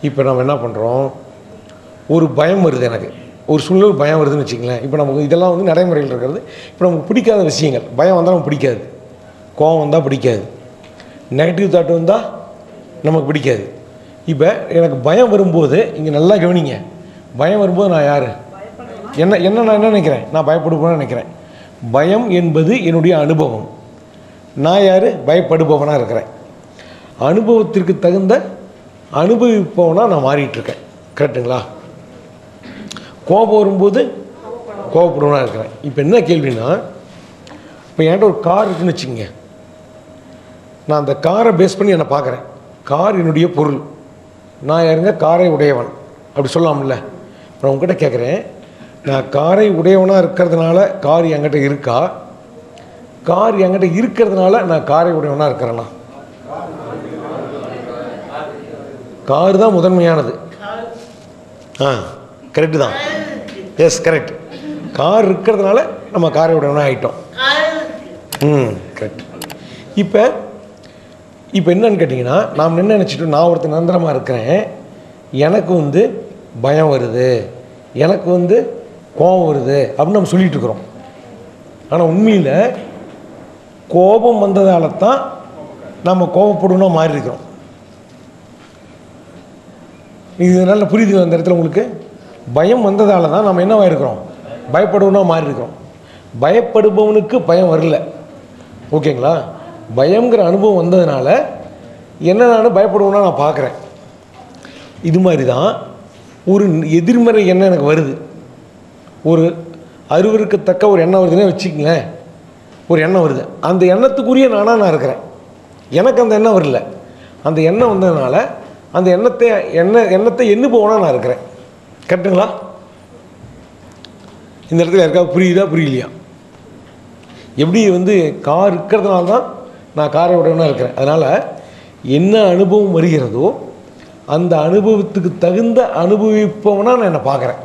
இப்போ நம்ம என்ன பண்ணுறோம் ஒரு பயம் வருது எனக்கு ஒரு சூழ்நிலை ஒரு பயம் வருதுன்னு வச்சுங்களேன் இப்போ நமக்கு இதெல்லாம் வந்து நடைமுறையில் இருக்கிறது இப்போ நமக்கு பிடிக்காத விஷயங்கள் பயம் வந்தால் நமக்கு பிடிக்காது கோவம் வந்தால் பிடிக்காது நெகட்டிவ் தாட் வந்தால் நமக்கு பிடிக்காது இப்போ எனக்கு பயம் வரும்போது இங்கே நல்லா கவனிங்க பயம் வரும்போது நான் யார் என்ன என்ன நான் என்ன நினைக்கிறேன் நான் பயப்படுவேன்னு நினைக்கிறேன் பயம் என்பது என்னுடைய அனுபவம் நான் யார் பயப்படுபவனாக இருக்கிறேன் அனுபவத்திற்கு தகுந்த அனுபவிப்பவனாக நான் மாறிட்டு இருக்கேன் கரெக்டுங்களா கோபம் வரும்போது கோபப்படுவனாக இருக்கிறேன் இப்போ என்ன கேள்வினா இப்போ என்கிட்ட ஒரு கார் இருக்குன்னு வச்சுக்கோங்க நான் அந்த காரை பேஸ் பண்ணி என்னை பார்க்குறேன் கார் என்னுடைய பொருள் நான் யாருங்க காரை உடையவன் அப்படி சொல்லலாம்ல இப்போ உங்ககிட்ட கேட்குறேன் நான் காரை உடையவனாக இருக்கிறதுனால கார் என்கிட்ட இருக்கா கார் என்கிட்ட இருக்கிறதுனால நான் காரை உடையவனாக இருக்கிறேன்னா கார் தான் முதன்மையானது ஆ கரெக்டு தான் எஸ் கரெக்ட் கார் இருக்கிறதுனால நம்ம காரை உடையவனாக ஆகிட்டோம் ம் கரெக்ட் இப்போ இப்போ என்னன்னு கேட்டிங்கன்னா நாம் என்ன நினச்சிட்டோம் நான் ஒருத்தர் நிரந்தரமாக இருக்கிறேன் எனக்கு வந்து பயம் வருது எனக்கு வந்து கோபம் வருது அப்படின்னு நம்ம சொல்லிட்டு இருக்கிறோம் ஆனால் உண்மையில் கோபம் வந்ததால தான் நம்ம கோபப்படணும் மாறி இருக்கிறோம் இது நல்ல புரியுது அந்த இடத்துல உங்களுக்கு பயம் வந்ததால தான் நம்ம என்னவா இருக்கிறோம் பயப்படுவனா மாறி இருக்கிறோம் பயப்படுபவனுக்கு பயம் வரல ஓகேங்களா பயங்கிற அனுபவம் வந்ததுனால என்ன நான் பயப்படுவேன்னா நான் பார்க்குறேன் இது மாதிரி தான் ஒரு எதிர்மறை எண்ணம் எனக்கு வருது ஒரு அருவருக்கத்தக்க ஒரு எண்ணம் வருதுன்னே வச்சுக்கங்களேன் ஒரு எண்ணம் வருது அந்த எண்ணத்துக்குரிய நானாக நான் இருக்கிறேன் எனக்கு அந்த எண்ணம் வரல அந்த எண்ணம் வந்ததுனால அந்த எண்ணத்தை எண்ண எண்ணத்தை எண்ணு போவனா நான் இருக்கிறேன் கரெக்டுங்களா இந்த இடத்துல யாருக்காவது புரியுதா புரியலையா எப்படி வந்து கார் இருக்கிறதுனால தான் நான் காரை உடையவனாக இருக்கிறேன் அதனால் என்ன அனுபவம் வருகிறதோ அந்த அனுபவத்துக்கு தகுந்த அனுபவிப்பவனாக நான் என்னை பார்க்குறேன்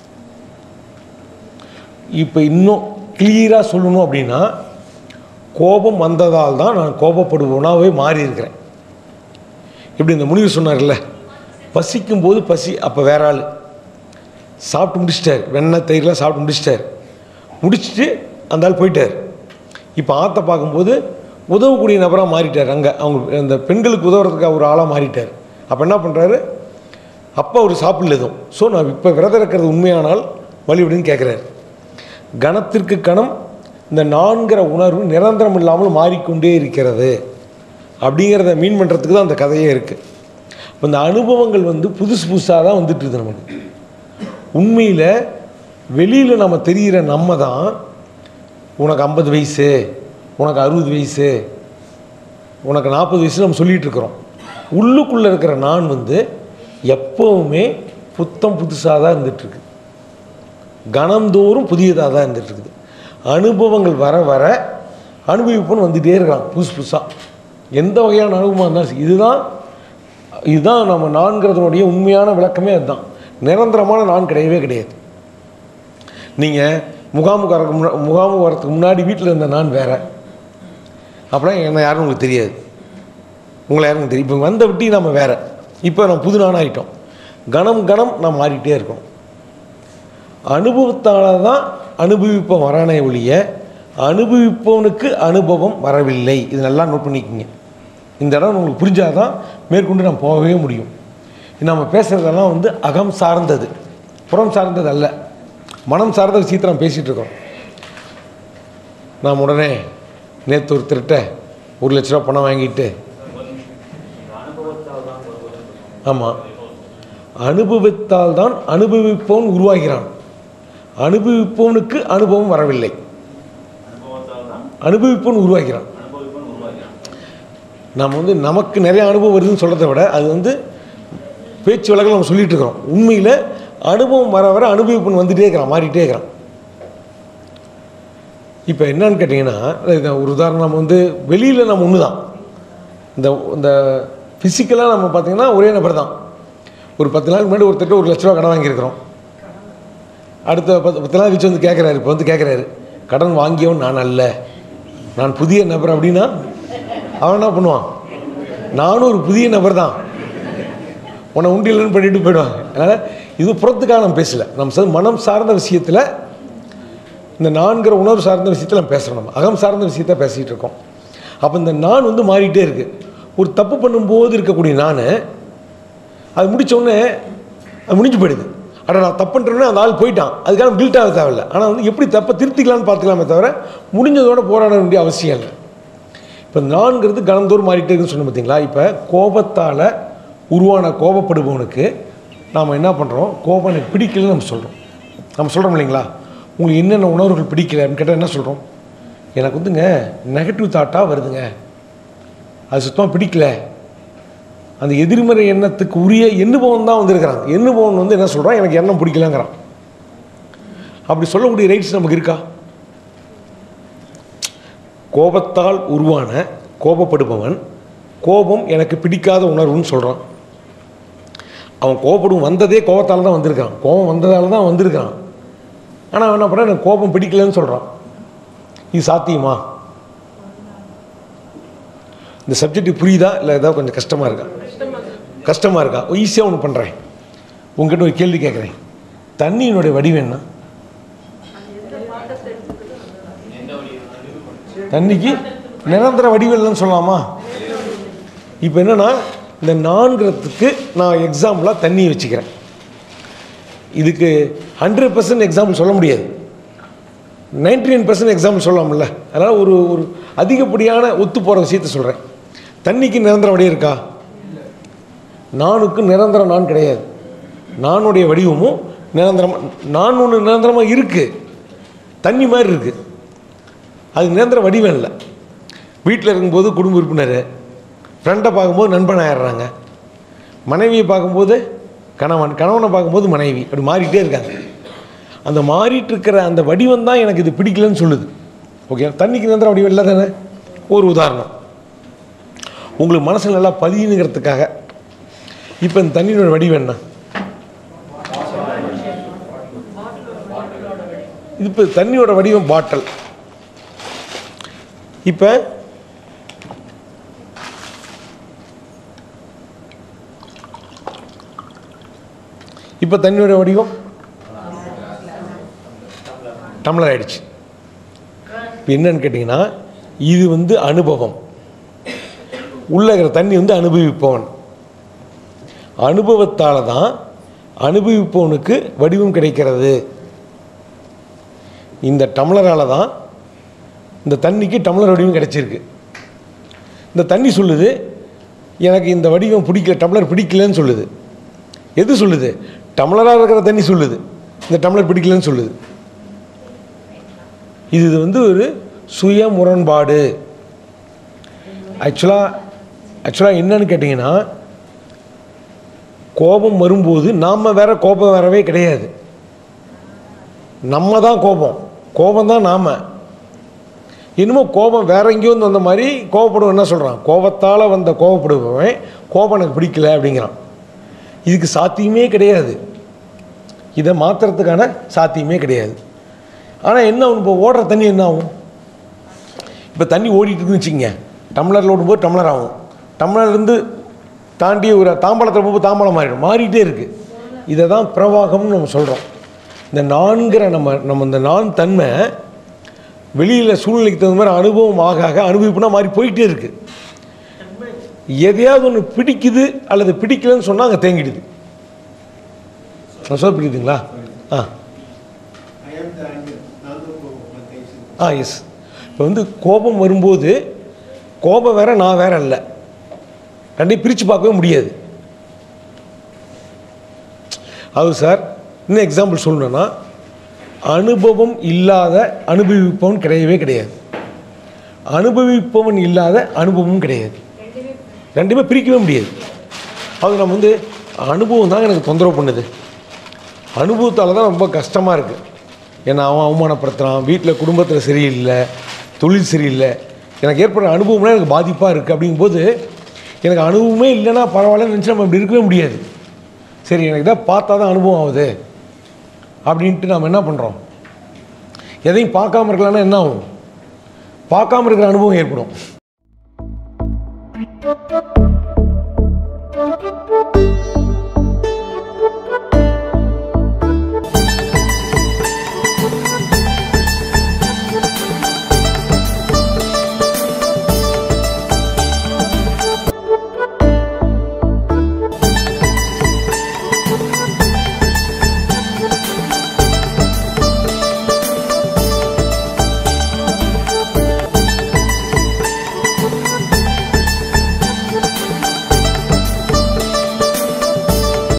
இப்போ இன்னும் கிளியராக சொல்லணும் அப்படின்னா கோபம் வந்ததால் தான் நான் கோபப்படுபவனாகவே மாறி இருக்கிறேன் இப்படி இந்த முனிவர் சொன்னார்ல பசிக்கும் போது பசி அப்போ வேற ஆள் சாப்பிட்டு முடிச்சிட்டார் வெண்ணெய் தயிர்லாம் சாப்பிட்டு முடிச்சிட்டார் முடிச்சுட்டு அந்த ஆள் போயிட்டார் இப்போ ஆற்றை பார்க்கும்போது உதவக்கூடிய நபராக மாறிட்டார் அங்கே அவங்க அந்த பெண்களுக்கு உதவுறதுக்கு ஒரு ஆளாக மாறிட்டார் அப்போ என்ன பண்ணுறாரு அப்போ அவர் சாப்பிடல எதுவும் ஸோ நான் இப்போ விரதம் இருக்கிறது உண்மையானால் வழி விடுன்னு கேட்குறாரு கணத்திற்கு கணம் இந்த நான்கிற உணர்வு நிரந்தரம் இல்லாமல் மாறிக்கொண்டே இருக்கிறது அப்படிங்கிறத மீன் பண்ணுறதுக்கு தான் அந்த கதையே இருக்குது இப்போ இந்த அனுபவங்கள் வந்து புதுசு புதுசாக தான் வந்துட்டு இருக்குது நமக்கு உண்மையில் வெளியில் நம்ம தெரிகிற நம்ம தான் உனக்கு ஐம்பது வயசு உனக்கு அறுபது வயசு உனக்கு நாற்பது வயசு நம்ம சொல்லிகிட்டு இருக்கிறோம் உள்ளுக்குள்ளே இருக்கிற நான் வந்து எப்போவுமே புத்தம் புதுசாக தான் இருந்துகிட்ருக்கு கணந்தோறும் புதியதாக தான் இருந்துகிட்ருக்குது அனுபவங்கள் வர வர அனுபவிப்புன்னு வந்துகிட்டே இருக்காங்க புதுசு புதுசாக எந்த வகையான அனுபவமாக இருந்தாலும் சரி. இதுதான் இதுதான் நம்ம நான்கிறதுனுடைய உண்மையான விளக்கமே அதுதான் நிரந்தரமான நான் கிடையவே கிடையாது நீங்கள் முகாமுக்கு வரக்கு முன்னா முகாமுக்கு வரதுக்கு முன்னாடி வீட்டில் இருந்த நான் வேற அப்படின்னா என்ன யாரும் உங்களுக்கு தெரியாது உங்களை யாரும் தெரியும் இப்போ வந்த விட்டி நம்ம வேற இப்போ நம்ம புது நானாக ஆகிட்டோம் கணம் கணம் நாம் மாறிட்டே இருக்கோம் அனுபவத்தால் தான் அனுபவிப்பவன் வரானே ஒழிய அனுபவிப்பவனுக்கு அனுபவம் வரவில்லை இது நல்லா நோட் பண்ணிக்கோங்க இந்த இடம் உங்களுக்கு புரிஞ்சாதான் மேற்கொண்டு நம்ம போகவே முடியும் நம்ம பேசுகிறதெல்லாம் வந்து அகம் சார்ந்தது புறம் சார்ந்தது அல்ல மனம் சார்ந்த விஷயத்தை நம்ம பேசிகிட்டு இருக்கோம் நாம் உடனே நேற்று ஒருத்தர்கிட்ட ஒரு லட்ச ரூபா பணம் வாங்கிட்டு ஆமாம் அனுபவித்தால் தான் அனுபவிப்பவன் உருவாகிறான் அனுபவிப்பவனுக்கு அனுபவம் வரவில்லை அனுபவிப்பவன் உருவாகிறான் நாம் வந்து நமக்கு நிறைய அனுபவம் வருதுன்னு சொல்கிறத விட அது வந்து பேச்சு வழக்கில் நம்ம சொல்லிட்டு இருக்கிறோம் உண்மையில் அனுபவம் வர வர அனுபவிப்பவன் வந்துகிட்டே இருக்கிறான் மாறிட்டே இருக்கிறான் இப்போ என்னன்னு கேட்டிங்கன்னா இது ஒரு உதாரணம் நம்ம வந்து வெளியில் நம்ம ஒன்று தான் இந்த இந்த ஃபிசிக்கலாக நம்ம பார்த்திங்கன்னா ஒரே நபர் தான் ஒரு பத்து நாள் முன்னாடி ஒருத்தர்கிட்ட ஒரு லட்ச ரூபா கடன் வாங்கியிருக்கிறோம் அடுத்த பத்து பத்து நாள் கழிச்சு வந்து கேட்குறாரு இப்போ வந்து கேட்குறாரு கடன் வாங்கியவன் நான் அல்ல நான் புதிய நபர் அப்படின்னா அவன் என்ன பண்ணுவான் நானும் ஒரு புதிய நபர் தான் உன்னை உண்டியலன்னு பண்ணிட்டு போயிடுவாங்க அதனால் இது புறத்துக்காக நம்ம பேசல நம்ம சார் மனம் சார்ந்த விஷயத்தில் இந்த நான்கிற உணர்வு சார்ந்த விஷயத்தில் நம்ம பேசுகிறோம் நம்ம அகம் சார்ந்த விஷயத்த பேசிகிட்டு இருக்கோம் அப்போ இந்த நான் வந்து மாறிட்டே இருக்குது ஒரு தப்பு பண்ணும்போது இருக்கக்கூடிய நான் அது முடிச்ச உடனே அது முடிஞ்சு போயிடுது அட நான் தப்புன்றேன்னு அந்த ஆள் போயிட்டான் அதுக்காக கில்ட் ஆக தேவையில்ல ஆனால் வந்து எப்படி தப்பை திருத்திக்கலாம்னு பார்த்துக்கலாமே தவிர முடிஞ்சதோட போராட வேண்டிய அவசியம் இல்லை இப்போ நான்கிறது கணந்தோறும் மாறிட்டே இருக்குன்னு சொன்ன பார்த்தீங்களா இப்போ கோபத்தால் உருவான கோபப்படுபவனுக்கு நாம் என்ன பண்ணுறோம் கோபம் எனக்கு பிடிக்கலன்னு நம்ம சொல்கிறோம் நம்ம சொல்கிறோம் இல்லைங்களா உங்களுக்கு என்னென்ன உணர்வுகள் பிடிக்கல அப்படின்னு கேட்டால் என்ன சொல்கிறோம் எனக்கு வந்துங்க நெகட்டிவ் தாட்டாக வருதுங்க அது சுத்தமாக பிடிக்கல அந்த எதிர்மறை எண்ணத்துக்கு உரிய எண்ணுபவன் தான் வந்திருக்கிறாங்க எண்ணுபவன் வந்து என்ன சொல்கிறான் எனக்கு எண்ணம் பிடிக்கலங்கிறான் அப்படி சொல்லக்கூடிய ரைட்ஸ் நமக்கு இருக்கா கோபத்தால் உருவான கோபப்படுபவன் கோபம் எனக்கு பிடிக்காத உணர்வுன்னு சொல்கிறான் அவன் கோபப்படும் வந்ததே கோபத்தால் தான் வந்திருக்கான் கோபம் வந்ததால தான் வந்திருக்கான் ஆனால் அவன் என்ன பண்ணுறான் எனக்கு கோபம் பிடிக்கலன்னு சொல்கிறான் இது சாத்தியமா இந்த சப்ஜெக்ட் புரியுதா இல்லை ஏதாவது கொஞ்சம் கஷ்டமாக இருக்கா கஷ்டமாக இருக்கா ஈஸியாக ஒன்று பண்ணுறேன் உங்ககிட்ட ஒரு கேள்வி கேட்குறேன் தண்ணியினுடைய வடிவம் என்ன தண்ணிக்கு நிரந்தர வடிவம்னு சொல்லலாமா இப்போ என்னன்னா இந்த நான்கிறதுக்கு நான் எக்ஸாம்பிளாக தண்ணியை வச்சுக்கிறேன் இதுக்கு ஹண்ட்ரட் பர்சன்ட் எக்ஸாம்பிள் சொல்ல முடியாது நைன்டி நைன் பர்சன்ட் எக்ஸாம்பிள் சொல்லலாம்ல அதனால் ஒரு ஒரு அதிகப்படியான ஒத்து போகிற விஷயத்த சொல்கிறேன் தண்ணிக்கு நிரந்தர வடிவம் இருக்கா நானுக்கு நிரந்தர நான் கிடையாது நானுடைய வடிவமும் நிரந்தரமாக நான் ஒன்று நிரந்தரமாக இருக்குது தண்ணி மாதிரி இருக்குது அது நிரந்தர வடிவம் இல்லை வீட்டில் இருக்கும்போது குடும்ப உறுப்பினர் ஃப்ரெண்டை பார்க்கும்போது நண்பன் ஆயிடுறாங்க மனைவியை பார்க்கும்போது கணவன் கணவனை பார்க்கும்போது மனைவி அப்படி மாறிட்டே இருக்காங்க அந்த மாறிட்டு இருக்கிற அந்த வடிவம் தான் எனக்கு இது பிடிக்கலன்னு சொல்லுது ஓகே தண்ணிக்கு நிரந்தர வடிவம் இல்லை தானே ஒரு உதாரணம் உங்களுக்கு மனசில் நல்லா பதியுங்கிறதுக்காக இப்போ இந்த தண்ணியோட வடிவம் என்ன இது இப்போ தண்ணியோட வடிவம் பாட்டில் இப்போ இப்போ தண்ணியோட வடிவம் டம்ளர் ஆயிடுச்சு இப்போ என்னன்னு கேட்டிங்கன்னா இது வந்து அனுபவம் உள்ள இருக்கிற தண்ணி வந்து அனுபவிப்பவன் அனுபவத்தால் தான் அனுபவிப்பவனுக்கு வடிவம் கிடைக்கிறது இந்த டம்ளரால் தான் இந்த தண்ணிக்கு டம்ளர் வடிவம் கிடைச்சிருக்கு இந்த தண்ணி சொல்லுது எனக்கு இந்த வடிவம் பிடிக்கல டம்ளர் பிடிக்கலன்னு சொல்லுது எது சொல்லுது டம்ளராக இருக்கிற தண்ணி சொல்லுது இந்த டம்ளர் பிடிக்கலன்னு சொல்லுது இது வந்து ஒரு சுய முரண்பாடு ஆக்சுவலாக ஆக்சுவலாக என்னன்னு கேட்டிங்கன்னா கோபம் வரும்போது நாம் வேற கோபம் வரவே கிடையாது நம்ம தான் கோபம் கோபம் தான் நாம் இன்னமும் கோபம் வேற எங்கேயோ வந்து வந்த மாதிரி கோபப்படுவன் என்ன சொல்கிறான் கோபத்தால் வந்த கோபப்படுபவன் கோபம் எனக்கு பிடிக்கல அப்படிங்கிறான் இதுக்கு சாத்தியமே கிடையாது இதை மாற்றுறதுக்கான சாத்தியமே கிடையாது ஆனால் என்ன ஆகும் இப்போ ஓடுற தண்ணி என்ன ஆகும் இப்போ தண்ணி ஓடிட்டு இருக்குன்னு வச்சுக்கங்க டம்ளரில் ஓடும்போது டம்ளர் ஆகும் டம்ளர்லேருந்து தாண்டி ஒரு தாம்பாளத்தில் போகும்போது தாம்பாளம் மாறிடும் மாறிட்டே இருக்குது இதை தான் பிரவாகம்னு நம்ம சொல்கிறோம் இந்த நான்கிற நம்ம நம்ம இந்த நான் தன்மை வெளியில் சூழ்நிலைக்கு தகுந்த மாதிரி அனுபவம் ஆக ஆக அனுபவிப்புனா மாறி போயிட்டே இருக்குது எதையாவது ஒன்று பிடிக்குது அல்லது பிடிக்கலன்னு சொன்னால் அங்கே தேங்கிடுது நான் சொல்ல பிடிக்குதுங்களா ஆ I am the anger, நான் தான் கோபம் மத்தேசு. ஆ எஸ் இப்போ வந்து கோபம் வரும்போது கோபம் வேற நான் வேற இல்லை ரெண்டையும் பிரித்து பார்க்கவே முடியாது அது சார் இன்னும் எக்ஸாம்பிள் சொல்லணும்னா அனுபவம் இல்லாத அனுபவிப்பவன் கிடையவே கிடையாது அனுபவிப்பவன் இல்லாத அனுபவமும் கிடையாது ரெண்டுமே பிரிக்கவே முடியாது அது நம்ம வந்து அனுபவம் தான் எனக்கு தொந்தரவு பண்ணுது அனுபவத்தால் தான் ரொம்ப கஷ்டமாக இருக்குது என்னை அவன் அவமானப்படுத்துகிறான் வீட்டில் குடும்பத்தில் சரியில்லை தொழில் சரியில்லை எனக்கு ஏற்படுற அனுபவம்னா எனக்கு பாதிப்பாக இருக்குது அப்படிங்கும்போது எனக்கு அனுபவமே இல்லைன்னா பரவாயில்லன்னு நினச்சி நம்ம இப்படி இருக்கவே முடியாது சரி எனக்கு இதை பார்த்தா தான் அனுபவம் ஆகுது அப்படின்ட்டு நாம் என்ன பண்ணுறோம் எதையும் பார்க்காம இருக்கலாம்னா என்ன ஆகும் பார்க்காம இருக்கிற அனுபவம் ஏற்படும்